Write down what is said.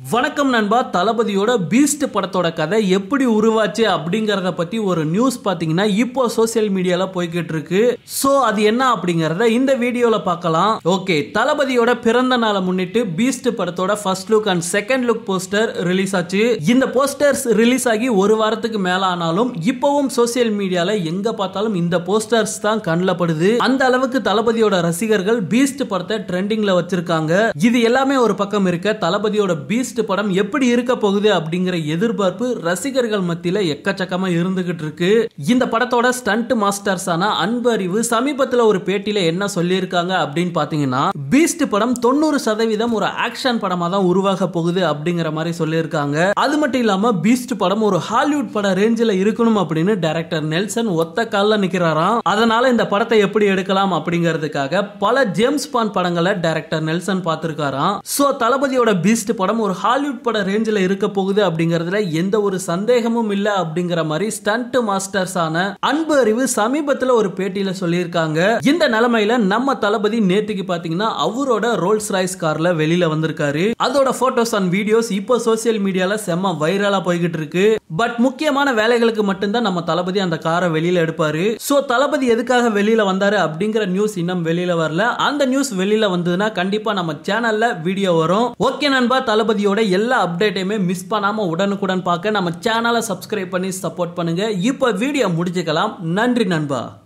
வணக்கம் நண்பா தளபதியோட பீஸ்ட் படத்தோட கதை எப்படி உருவாச்சு அப்படிங்கறத பத்தி ஒரு நியூஸ் பாத்தீங்கன்னா இப்போ சோசியல் மீடியால போய்கிட்டு இருக்கு சோ அது என்ன அப்படிங்கறத இந்த வீடியோல பார்க்கலாம் ஓகே தளபதியோட பிறந்த நாளை முன்னிட்டு பீஸ்ட் படத்தோட first look and second look poster release ஆச்சு இந்த போஸ்டர்ஸ் ரிலீஸ் ஆகி ஒரு வாரத்துக்கு மேல ஆனாலும் இப்பவும் சோசியல் மீடியால எங்க பார்த்தாலும் இந்த போஸ்டர்ஸ் தான் கண்ணில் படுது அந்த அளவுக்கு தளபதியோட ரசிகர்கள் பீஸ்ட் படத்தை ட்ரெண்டிங்ல வச்சிருக்காங்க இது எல்லாமே ஒரு பக்கம் இருக்க தளபதியோட பீஸ்ட் படம் எப்படி இருக்க போகுது அப்படிங்கிற எதிர்பார்ப்பு ரசிகர்கள் மத்தியில எக்கச்சக்கமா இருந்துகிட்டு இருக்கு இந்த படத்தோட ஸ்டண்ட் மாஸ்டர்ஸான அன்பு அறிவு சமீபத்துல ஒரு பேட்டியில என்ன சொல்லியிருக்காங்க அப்படின்னு பாத்தீங்கன்னா பீஸ்ட் படம் தொண்ணூறு சதவீதம் ஒரு ஆக்ஷன் படமா தான் உருவாக போகுது அப்படிங்கிற மாதிரி சொல்லியிருக்காங்க அது மட்டும் இல்லாம பீஸ்ட் படம் ஒரு ஹாலிவுட் பட ரேஞ்சில் இருக்கணும் அப்படின்னு டைரக்டர் நெல்சன் ஒத்த கால்ல நிக்கிறாராம் அதனால இந்த படத்தை எப்படி எடுக்கலாம் அப்படிங்கிறதுக்காக பல ஜேம்ஸ் பாண்ட் படங்களை டைரக்டர் நெல்சன் பார்த்திருக்காராம் சோ தளபதியோட பீஸ்ட் படம் ஒரு ஹாலிவுட் பட ரேஞ்சில் இருக்க போகுது அப்படிங்கறதுல எந்த ஒரு சந்தேகமும் இல்ல அப்படிங்கிற மாதிரி ஸ்டண்ட் மாஸ்டர்ஸ் ஆன அன்பு அறிவு சமீபத்துல ஒரு பேட்டியில சொல்லியிருக்காங்க இந்த நிலைமையில நம்ம தளபதி நேத்துக்கு பாத்தீங்கன்னா அவரோட ரோல்ஸ் ராய்ஸ் கார்ல வெளியில வந்திருக்காரு அதோட போட்டோஸ் அண்ட் வீடியோஸ் இப்போ சோசியல் மீடியால செம்ம வைரலா போய்கிட்டு இருக்கு பட் முக்கியமான வேலைகளுக்கு மட்டும்தான் நம்ம தளபதி அந்த காரை வெளியில எடுப்பாரு சோ தளபதி எதுக்காக வெளியில வந்தாரு அப்படிங்கிற நியூஸ் இன்னும் வெளியில வரல அந்த நியூஸ் வெளியில வந்ததுன்னா கண்டிப்பா நம்ம சேனல்ல வீடியோ வரும் ஓகே நண்பா தளபதியோட எல்லா அப்டேட்டையுமே மிஸ் பண்ணாம உடனுக்குடன் பார்க்க நம்ம சேனலை சப்ஸ்கிரைப் பண்ணி சப்போர்ட் பண்ணுங்க இப்போ வீடியோ முடிச்சுக்கலாம் நன்றி நண்பா